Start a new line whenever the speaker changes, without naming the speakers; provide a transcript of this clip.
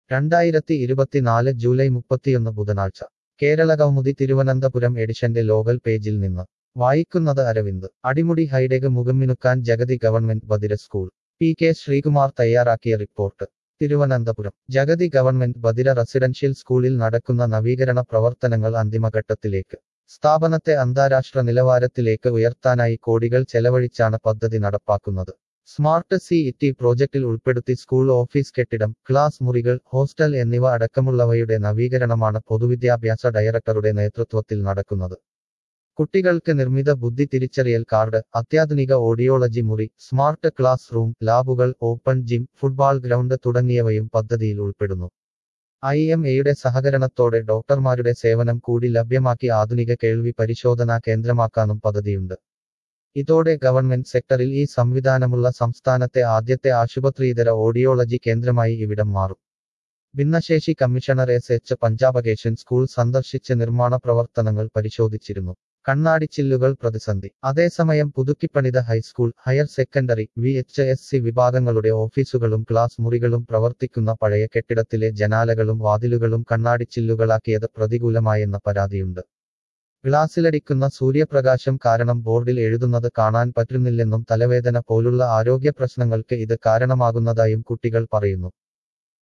രണ്ടായിരത്തി ഇരുപത്തിനാല് ജൂലൈ മുപ്പത്തിയൊന്ന് ബുധനാഴ്ച കേരള കൗമുദി തിരുവനന്തപുരം എഡിഷന്റെ ലോകൽ പേജിൽ നിന്ന് വായിക്കുന്നത് അരവിന്ദ് അടിമുടി ഹൈടെക് മുഖംമിനുക്കാൻ ജഗതി ഗവൺമെന്റ് ബദിര സ്കൂൾ പി കെ ശ്രീകുമാർ തയ്യാറാക്കിയ റിപ്പോർട്ട് തിരുവനന്തപുരം ജഗതി ഗവൺമെന്റ് ബദിര റെസിഡൻഷ്യൽ സ്കൂളിൽ നടക്കുന്ന നവീകരണ പ്രവർത്തനങ്ങൾ അന്തിമഘട്ടത്തിലേക്ക് സ്ഥാപനത്തെ അന്താരാഷ്ട്ര നിലവാരത്തിലേക്ക് ഉയർത്താനായി കോടികൾ ചെലവഴിച്ചാണ് പദ്ധതി നടപ്പാക്കുന്നത് സ്മാർട്ട് സി ഇറ്റി പ്രോജക്റ്റിൽ ഉൾപ്പെടുത്തി സ്കൂൾ ഓഫീസ് കെട്ടിടം ക്ലാസ് മുറികൾ ഹോസ്റ്റൽ എന്നിവ അടക്കമുള്ളവയുടെ നവീകരണമാണ് പൊതുവിദ്യാഭ്യാസ ഡയറക്ടറുടെ നേതൃത്വത്തിൽ നടക്കുന്നത് കുട്ടികൾക്ക് നിർമ്മിത ബുദ്ധി തിരിച്ചറിയൽ കാർഡ് അത്യാധുനിക ഓഡിയോളജി മുറി സ്മാർട്ട് ക്ലാസ് റൂം ലാബുകൾ ഓപ്പൺ ജിം ഫുട്ബോൾ ഗ്രൗണ്ട് തുടങ്ങിയവയും പദ്ധതിയിൽ ഉൾപ്പെടുന്നു ഐ എം എയുടെ സഹകരണത്തോടെ ഡോക്ടർമാരുടെ സേവനം കൂടി ലഭ്യമാക്കി ആധുനിക കേൾവി പരിശോധനാ കേന്ദ്രമാക്കാനും പദ്ധതിയുണ്ട് ഇതോടെ ഗവൺമെന്റ് സെക്ടറിൽ ഈ സംവിധാനമുള്ള സംസ്ഥാനത്തെ ആദ്യത്തെ ആശുപത്രിയിതര ഓഡിയോളജി കേന്ദ്രമായി ഇവിടം മാറും ഭിന്നശേഷി commissioner S H Panchapakesan school സന്ദർശിച്ച് നിർമ്മാണ പ്രവർത്തനങ്ങൾ പരിശോധിച്ചിരുന്നു കണ്ണാടിച്ചില്ലുകൾ പ്രതിസന്ധി അതേസമയം പുതുക്കിപ്പണിത high school higher secondary V H S C വിഭാഗങ്ങളുടെ ഓഫീസുകളും ക്ലാസ് മുറികളും പ്രവർത്തിക്കുന്ന പഴയ കെട്ടിടത്തിലെ ജനാലകളും വാതിലുകളും കണ്ണാടിച്ചില്ലുകളാക്കിയത് പ്രതികൂലമായെന്ന പരാതിയുണ്ട് ഗ്ലാസിലടിക്കുന്ന സൂര്യപ്രകാശം കാരണം ബോർഡിൽ എഴുതുന്നത് കാണാൻ പറ്റുന്നില്ലെന്നും തലവേദന പോലുള്ള ആരോഗ്യ പ്രശ്നങ്ങൾക്ക് ഇത് കാരണമാകുന്നതായും കുട്ടികൾ പറയുന്നു